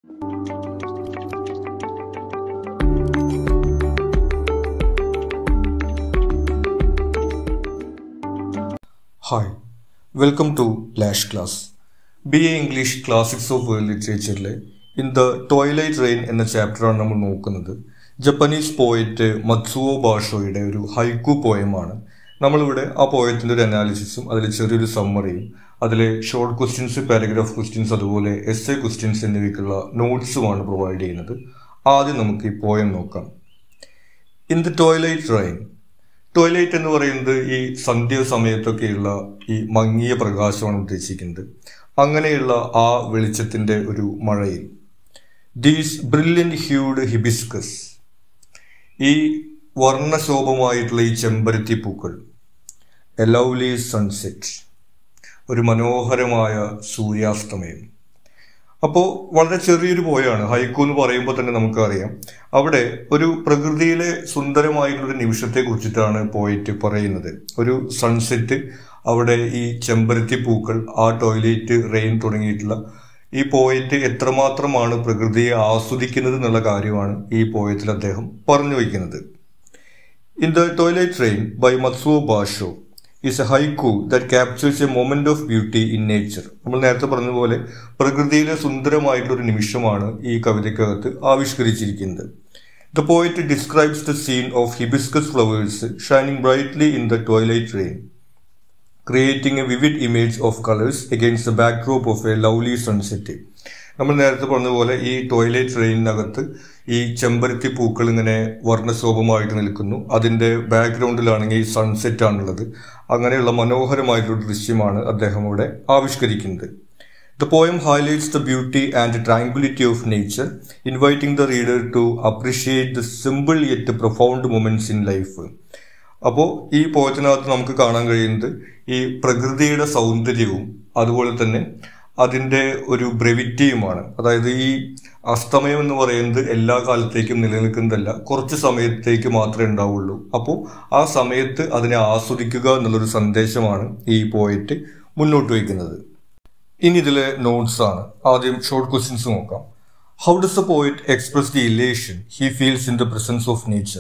Hi welcome to Lash class B A English classics of world ലിറ്ററേച്ചറിലെ in the twilight rain എന്ന ചാപ്റ്ററാണ് നമ്മൾ നോക്കുന്നത് ജപ്പനീസ് പോയറ്റ് മത്സുവോ ബാഷോയുടെ ഒരു ഹൈക്കു പോയമാണ് നമ്മളിവിടെ ആ പോയത്തിൻ്റെ ഒരു അനാലിസിസും അതിൽ ചെറിയൊരു സമ്മറിയും അതിലെ ഷോർട്ട് ക്വസ്റ്റ്യൻസ് പാരഗ്രാഫ് ക്വസ്റ്റ്യൻസ് അതുപോലെ എസ് എ ക്വസ്റ്റ്യൻസ് എന്നിവയ്ക്കുള്ള നോട്ട്സുമാണ് പ്രൊവൈഡ് ചെയ്യുന്നത് ആദ്യം നമുക്ക് ഈ പോയം നോക്കാം in the twilight rain twilight എന്ന് പറയുന്നത് ഈ സന്ധ്യ സമയത്തൊക്കെയുള്ള ഈ മങ്ങിയ പ്രകാശമാണ് ഉദ്ദേശിക്കുന്നത് അങ്ങനെയുള്ള ആ വെളിച്ചത്തിന്റെ ഒരു മഴയിൽ ദീസ് ബ്രില്യൻ ഹ്യൂഡ് ഹിബിസ്കസ് ഈ വർണ്ണശോഭമായിട്ടുള്ള ഈ ചെമ്പരത്തി പൂക്കൾ എ ലവ്ലി സൺസെറ്റ് ഒരു മനോഹരമായ സൂര്യാസ്തമയം അപ്പോൾ വളരെ ചെറിയൊരു പോയാണ് ഹൈക്കു എന്ന് പറയുമ്പോൾ തന്നെ നമുക്കറിയാം അവിടെ ഒരു പ്രകൃതിയിലെ സുന്ദരമായിട്ടുള്ളൊരു നിമിഷത്തെ കുറിച്ചിട്ടാണ് പോയിട്ട് പറയുന്നത് ഒരു സൺസെറ്റ് അവിടെ ഈ ചെമ്പരത്തി പൂക്കൾ ആ ടോയ്ലറ്റ് റെയിൻ തുടങ്ങിയിട്ടുള്ള ഈ പോയറ്റ് എത്രമാത്രമാണ് പ്രകൃതിയെ ആസ്വദിക്കുന്നത് എന്നുള്ള കാര്യമാണ് ഈ പോയത്തിൽ അദ്ദേഹം പറഞ്ഞു വയ്ക്കുന്നത് in the twilight rain by Matsuo Basho is a haiku that captures a moment of beauty in nature നമ്മൾ നേരത്തെ പറഞ്ഞതുപോലെ പ്രകൃതിയിലെ സുന്ദരമായിട്ടുള്ള ഒരു നിമിഷമാണ് ഈ കവിതയ്ക്കകത്ത് ആവിഷ്കരിച്ചിരിക്കുന്നത് the poet describes the scene of hibiscus flowers shining brightly in the twilight rain creating a vivid image of colours against the backdrop of a lovely sunset നമ്മൾ നേരത്തെ പറഞ്ഞതുപോലെ ഈ ടോയ്ലറ്റ് റെയിനകത്ത് ഈ ചെമ്പരത്തി പൂക്കൾ ഇങ്ങനെ വർണ്ണശോഭമായിട്ട് നിൽക്കുന്നു അതിന്റെ ബാക്ക്ഗ്രൗണ്ടിലാണെങ്കിൽ ഈ സൺസെറ്റ് ആണുള്ളത് അങ്ങനെയുള്ള മനോഹരമായിട്ടുള്ള ദൃശ്യമാണ് അദ്ദേഹം ഇവിടെ ആവിഷ്കരിക്കുന്നത് the poem highlights the beauty and tranquillity of nature inviting the reader to appreciate the simple yet profound moments in life അപ്പോൾ ഈ പോയത്തിനകത്ത് നമുക്ക് കാണാൻ കഴിയുന്നത് ഈ പ്രകൃതിയുടെ സൗന്ദര്യവും അതുപോലെ തന്നെ അതിൻ്റെ ഒരു ബ്രെവിറ്റിയുമാണ് അതായത് ഈ അസ്തമയം എന്ന് പറയുന്നത് എല്ലാ കാലത്തേക്കും നിലനിൽക്കുന്നതല്ല കുറച്ച് സമയത്തേക്ക് മാത്രമേ ഉണ്ടാവുള്ളൂ അപ്പോൾ ആ സമയത്ത് അതിനെ ആസ്വദിക്കുക എന്നുള്ളൊരു സന്ദേശമാണ് ഈ പോയറ്റ് മുന്നോട്ട് വയ്ക്കുന്നത് ഇനി ഇതിലെ നോട്ട്സ് ആണ് ആദ്യം ഷോർട്ട് ക്വസ്റ്റ്യൻസ് നോക്കാം how does the poet express the elation he feels in the presence of nature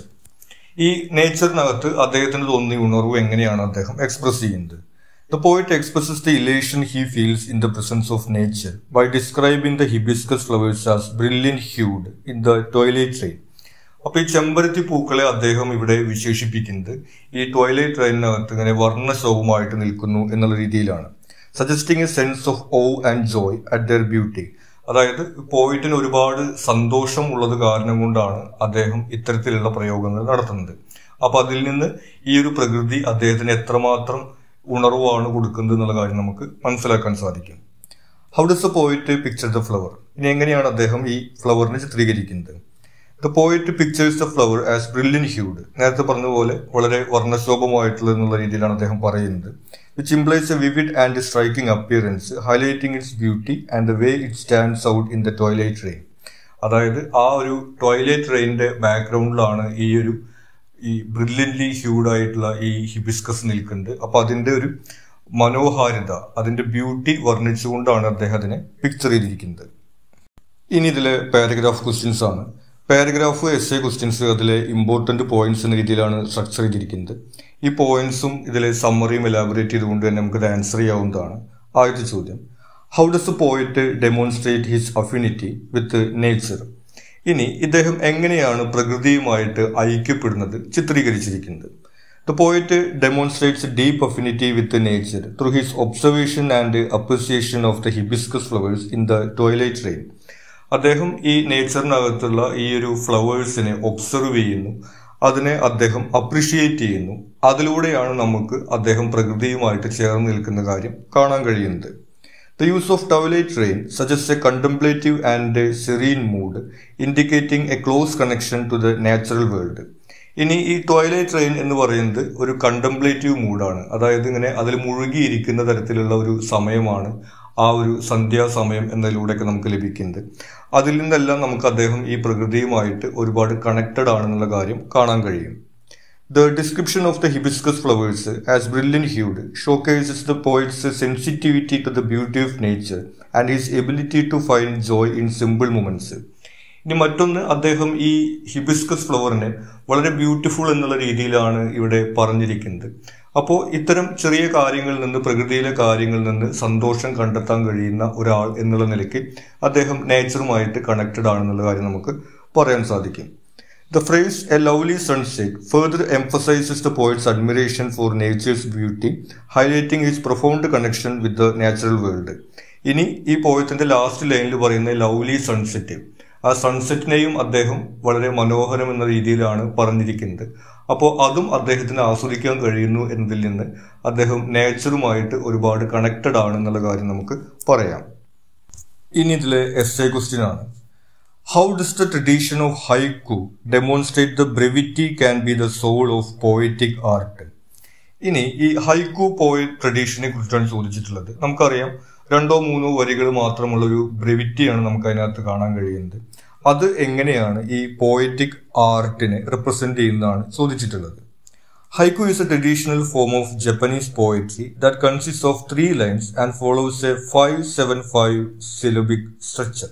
ഈ നേച്ചറിനകത്ത് അദ്ദേഹത്തിന് തോന്നിയ ഉണർവ് എങ്ങനെയാണ് അദ്ദേഹം എക്സ്പ്രസ് ചെയ്യുന്നത് The poet expresses the elation he feels in the presence of nature by describing the hibiscus flowers as brilliant hued in the twilight rain. അപ്പൊ ഈ ചെമ്പരത്തി പൂക്കളെ അദ്ദേഹം ഇവിടെ വിശേഷിപ്പിക്കുന്നത് ഈ ട്വൈലൈറ്റ് ട്രെയിനകത്ത് ഇങ്ങനെ വർണ്ണശോഭമായിട്ട് നിൽക്കുന്നു എന്നുള്ള രീതിയിലാണ് suggesting a sense of awe and joy at their beauty അതായത് പോയിട്ടിന് ഒരുപാട് സന്തോഷം ഉള്ളത് കാരണം കൊണ്ടാണ് അദ്ദേഹം ഇത്തരത്തിലുള്ള പ്രയോഗങ്ങൾ നടത്തുന്നത് അപ്പൊ അതിൽ നിന്ന് ഈ ഒരു പ്രകൃതി അദ്ദേഹത്തിന് എത്രമാത്രം ഉണർവാണ് കൊടുക്കുന്നത് എന്നുള്ള കാര്യം നമുക്ക് മനസ്സിലാക്കാൻ സാധിക്കും how does the poet picture the flower ഇനി എങ്ങനെയാണ് അദ്ദേഹം ഈ ഫ്ലവറിനെ ചിത്രീകരിക്കുന്നത് the poet pictures the flower as brilliant hued നേരത്തെ പറഞ്ഞതുപോലെ വളരെ വർണ്ണശോഭമായിട്ടുള്ളത് എന്നുള്ള രീതിയിലാണ് അദ്ദേഹം പറയുന്നത് which implies a vivid and striking appearance highlighting its beauty and the way it stands out in the twilight rain അതായത് ആ ഒരു ടോയ്ലറ്റ് റെയിനിന്റെ ബാക്ക്ഗ്രൗണ്ടിലാണ് ഈ ഒരു ഈ ബ്രില്യൻലി ഹ്യൂഡ് ആയിട്ടുള്ള ഈ ഹിബിസ്കസ് നിൽക്കുന്നുണ്ട് അപ്പൊ അതിന്റെ ഒരു മനോഹാരിത അതിന്റെ ബ്യൂട്ടി വർണ്ണിച്ചുകൊണ്ടാണ് അദ്ദേഹം അതിനെ പിക്ചർ ചെയ്തിരിക്കുന്നത് ഇനി ഇതിലെ പാരഗ്രാഫ് ക്വസ്റ്റ്യൻസ് ആണ് പാരഗ്രാഫ് എസ് എ ക്വസ്റ്റ്യൻസ് അതിലെ ഇമ്പോർട്ടന്റ് പോയിന്റ്സ് എന്ന രീതിയിലാണ് സ്ട്രക്ചർ ചെയ്തിരിക്കുന്നത് ഈ പോയിന്റ്സും ഇതിലെ സമ്മറിയും എലാബറേറ്റ് ചെയ്തുകൊണ്ട് തന്നെ നമുക്കത് ആൻസർ ചെയ്യാവുന്നതാണ് ആദ്യത്തെ ചോദ്യം how does the poet demonstrate his affinity with nature ഇനി ഇദ്ദേഹം എങ്ങനെയാണ് പ്രകൃതിയുമായിട്ട് ഐക്യപ്പെടുന്നത് ചിത്രീകരിച്ചിരിക്കുന്നത് the poet demonstrates deep affinity with nature through his observation and appreciation of the hibiscus flowers in the twilight rain അദ്ദേഹം ഈ നേച്ചറിനകത്തുള്ള ഈ ഒരു ഫ്ലവേഴ്സിനെ ഒബ്സർവ് ചെയ്യുന്നു അതിനെ അദ്ദേഹം അപ്രിഷിയേറ്റ് ചെയ്യുന്നു അതിലൂടെയാണ് നമുക്ക് അദ്ദേഹം പ്രകൃതിയുമായിട്ട് ചേർന്ന് നിൽക്കുന്ന കാര്യം കാണാൻ കഴിയുന്നത് The use of twilight rain suggests a contemplative and a serene mood, indicating a close connection to the natural world. ഇനി ഈ ട്വൈലൈറ്റ് റെയിൻ എന്ന് പറയുന്നത് ഒരു കണ്ടംപ്ലേറ്റീവ് മൂഡാണ് അതായത് ഇങ്ങനെ അതിൽ മുഴുകിയിരിക്കുന്ന തരത്തിലുള്ള ഒരു സമയമാണ് ആ ഒരു സന്ധ്യാസമയം എന്നതിലൂടെയൊക്കെ നമുക്ക് ലഭിക്കുന്നത് അതിൽ നിന്നെല്ലാം നമുക്ക് അദ്ദേഹം ഈ പ്രകൃതിയുമായിട്ട് ഒരുപാട് കണക്റ്റഡ് ആണെന്നുള്ള കാര്യം കാണാൻ കഴിയും The description of the hibiscus flowers as brilliant hued showcases the poet's sensitivity to the beauty of nature and his ability to find joy in simple moments. ഇനി മറ്റൊന്ന് അദ്ദേഹം ഈ ഹിബിസ്കസ് ഫ്ലവറിനെ വളരെ ബ്യൂട്ടിഫുൾ എന്നുള്ള രീതിയിലാണ് ഇവിടെ പറഞ്ഞിരിക്കുന്നത് അപ്പോൾ ഇത്തരം ചെറിയ കാര്യങ്ങളിൽ നിന്ന് പ്രകൃതിയിലെ കാര്യങ്ങളിൽ നിന്ന് സന്തോഷം കണ്ടെത്താൻ കഴിയുന്ന ഒരാൾ എന്നുള്ള നിലയ്ക്ക് അദ്ദേഹം നേച്ചറുമായിട്ട് കണക്റ്റഡ് ആണെന്നുള്ള കാര്യം നമുക്ക് പറയാൻ സാധിക്കും The phrase a lovely sunset further emphasizes the poet's admiration for nature's beauty, highlighting his profound connection with the natural world. ഇനി ഈ പോയത്തിന്റെ ലാസ്റ്റ് ലൈനിൽ പറയുന്ന ലവ്ലി സൺസെറ്റ് ആ സൺസെറ്റിനെയും അദ്ദേഹം വളരെ മനോഹരം എന്ന രീതിയിലാണ് പറഞ്ഞിരിക്കുന്നത് അപ്പോൾ അതും അദ്ദേഹത്തിന് ആസ്വദിക്കാൻ കഴിയുന്നു എന്നതിൽ നിന്ന് അദ്ദേഹം നേച്ചറുമായിട്ട് ഒരുപാട് കണക്റ്റഡ് ആണ് എന്നുള്ള കാര്യം നമുക്ക് പറയാം ഇനി ഇതിലെ എസ് എ ക്വസ്റ്റ്യൻ ആണ് How does the tradition of haiku demonstrate the brevity can be the soul of poetic art? ഇനി ഈ ഹൈക്കു പോയ ട്രഡീഷനെ കുറിച്ചാണ് ചോദിച്ചിട്ടുള്ളത് നമുക്കറിയാം രണ്ടോ മൂന്നോ വരികൾ മാത്രമുള്ള ഒരു ബ്രെവിറ്റിയാണ് നമുക്ക് അതിനകത്ത് കാണാൻ കഴിയുന്നത് അത് എങ്ങനെയാണ് ഈ പോയറ്റിക് ആർട്ടിനെ റിപ്രസെന്റ് ചെയ്യുന്നതാണ് ചോദിച്ചിട്ടുള്ളത് haiku is a traditional form of Japanese poetry that consist of three lines and follows a five seven five syllabic structure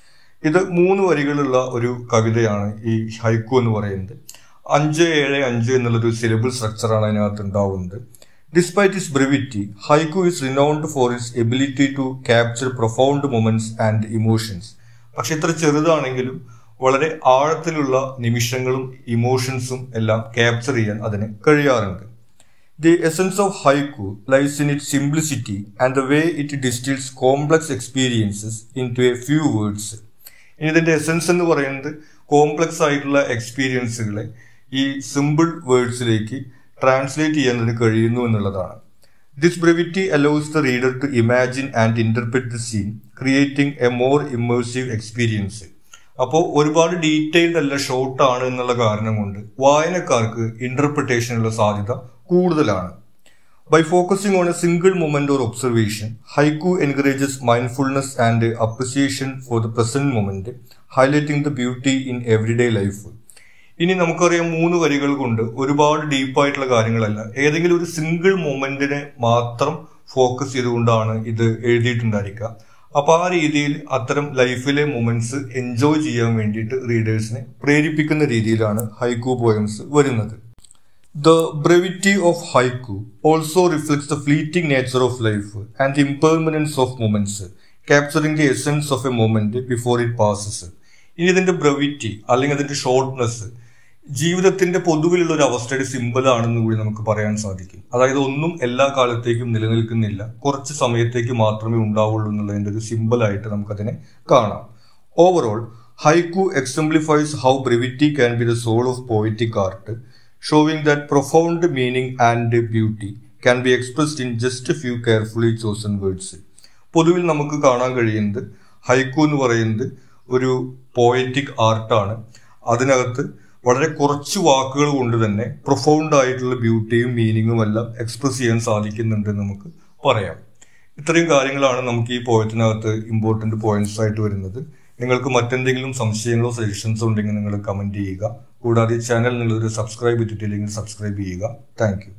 ഇത് മൂന്ന് വരികളുള്ള ഒരു കവിതയാണ് ഈ ഹൈക്കു എന്ന് പറയുന്നത് അഞ്ച് ഏഴ് അഞ്ച് എന്നുള്ളൊരു സിലബിൾ സ്ട്രക്ചറാണ് അതിനകത്ത് ഉണ്ടാവുന്നത് despite its brevity haiku is renowned for its ability to capture profound moments and emotions പക്ഷെ ഇത്ര ചെറുതാണെങ്കിലും വളരെ ആഴത്തിലുള്ള നിമിഷങ്ങളും ഇമോഷൻസും എല്ലാം ക്യാപ്ചർ ചെയ്യാൻ അതിന് കഴിയാറുണ്ട് the essence of haiku lies in it simplicity and the way it distils complex experiences into a few words ഇനി ഇതിന്റെ എസൻസ് എന്ന് പറയുന്നത് കോംപ്ലക്സ് ആയിട്ടുള്ള എക്സ്പീരിയൻസുകളെ ഈ സിമ്പിൾ വേർഡ്സിലേക്ക് ട്രാൻസ്ലേറ്റ് ചെയ്യാൻ ഇതിന് കഴിയുന്നു എന്നുള്ളതാണ് this brevity allows the reader to imagine and interpret the scene creating a more immersive experience അപ്പോൾ ഒരുപാട് ഡീറ്റെയിൽഡ് അല്ല ഷോർട്ട് ആണ് എന്നുള്ള കാരണം കൊണ്ട് വായനക്കാർക്ക് ഇന്റർപ്രിട്ടേഷനുള്ള സാധ്യത കൂടുതലാണ് By focusing on a single moment or observation, haiku encourages mindfulness and appreciation for the present moment, highlighting the beauty in everyday life. ഇനി നമുക്കറിയാം മൂന്ന് വരികൾ കൊണ്ട് ഒരുപാട് ഡീപ്പായിട്ടുള്ള കാര്യങ്ങളല്ല ഏതെങ്കിലും ഒരു സിംഗിൾ മൊമെന്റിനെ മാത്രം ഫോക്കസ് ചെയ്തുകൊണ്ടാണ് ഇത് എഴുതിയിട്ടുണ്ടായിരിക്കുക അപ്പൊ ആ രീതിയിൽ അത്തരം ലൈഫിലെ മൊമെന്റ്സ് എൻജോയ് ചെയ്യാൻ വേണ്ടിയിട്ട് റീഡേഴ്സിനെ പ്രേരിപ്പിക്കുന്ന രീതിയിലാണ് ഹൈക്കു പോയംസ് വരുന്നത് The brevity of haiku also reflects the fleeting nature of life and the impermanence of moments, capturing the essence of a moment before it passes. ഇനി ഇതിന്റെ ബ്രവിറ്റി അല്ലെങ്കിൽ അതിന്റെ ഷോർട്ട്നെസ് ജീവിതത്തിന്റെ പൊതുവിലുള്ള ഒരു അവസ്ഥയുടെ സിമ്പിൾ ആണെന്ന് കൂടി നമുക്ക് പറയാൻ സാധിക്കും അതായത് ഒന്നും എല്ലാ കാലത്തേക്കും നിലനിൽക്കുന്നില്ല കുറച്ച് സമയത്തേക്ക് മാത്രമേ ഉണ്ടാവുള്ളൂ എന്നുള്ളതിന്റെ ഒരു സിമ്പിൾ ആയിട്ട് നമുക്കതിനെ കാണാം overall haiku exemplifies how brevity can be the soul of poetic art showing that profound meaning and beauty can be expressed in just few carefully chosen words പൊതുവിൽ നമുക്ക് കാണാൻ കഴിയുന്നത് ഹൈക്കു എന്ന് പറയുന്നത് ഒരു പോയറ്റിക് ആർട്ടാണ് അതിനകത്ത് വളരെ കുറച്ച് വാക്കുകൾ കൊണ്ട് തന്നെ പ്രൊഫൗണ്ട് ആയിട്ടുള്ള ബ്യൂട്ടിയും മീനിങ്ങും എല്ലാം എക്സ്പ്രസ് ചെയ്യാൻ സാധിക്കുന്നുണ്ട് നമുക്ക് പറയാം ഇത്രയും കാര്യങ്ങളാണ് നമുക്ക് ഈ പോയത്തിനകത്ത് ഇമ്പോർട്ടന്റ് പോയിന്റ്സ് ആയിട്ട് വരുന്നത് നിങ്ങൾക്ക് മറ്റെന്തെങ്കിലും സംശയങ്ങളോ സജഷൻസോ ഉണ്ടെങ്കിൽ നിങ്ങൾ കമന്റ് ചെയ്യുക കൂടാതെ ചാനൽ നിങ്ങളൊരു സബ്സ്ക്രൈബ് ചെയ്തിട്ടില്ലെങ്കിൽ സബ്സ്ക്രൈബ് ചെയ്യുക താങ്ക്